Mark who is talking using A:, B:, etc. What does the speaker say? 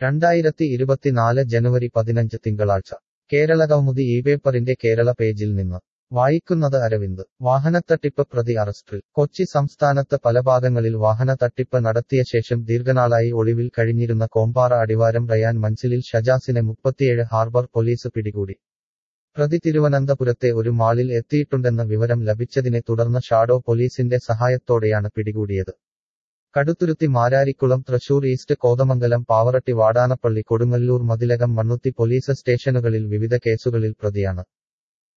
A: രണ്ടായിരത്തി ഇരുപത്തിനാല് ജനുവരി പതിനഞ്ച് തിങ്കളാഴ്ച കേരളകൗമുദി ഈ പേപ്പറിന്റെ കേരള പേജിൽ നിന്ന് വായിക്കുന്നത് അരവിന്ദ് വാഹനത്തട്ടിപ്പ് പ്രതി അറസ്റ്റിൽ കൊച്ചി സംസ്ഥാനത്ത് പല ഭാഗങ്ങളിൽ വാഹന തട്ടിപ്പ് നടത്തിയ ശേഷം ദീർഘനാളായി ഒളിവിൽ കഴിഞ്ഞിരുന്ന കോമ്പാറ അടിവാരം റയാൻ മൻസിലിൽ ഷജാസിനെ മുപ്പത്തിയേഴ് ഹാർബർ പോലീസ് പിടികൂടി പ്രതി തിരുവനന്തപുരത്തെ ഒരു മാളിൽ എത്തിയിട്ടുണ്ടെന്ന വിവരം ലഭിച്ചതിനെ തുടർന്ന് ഷാഡോ പോലീസിന്റെ സഹായത്തോടെയാണ് പിടികൂടിയത് കടുത്തുരുത്തി മാരാരിക്കുളം തൃശൂർ ഈസ്റ്റ് കോതമംഗലം പാവറട്ടി വാടാനപ്പള്ളി കൊടുങ്ങല്ലൂർ മതിലകം മണ്ണുത്തി പോലീസ് സ്റ്റേഷനുകളിൽ വിവിധ കേസുകളിൽ പ്രതിയാണ്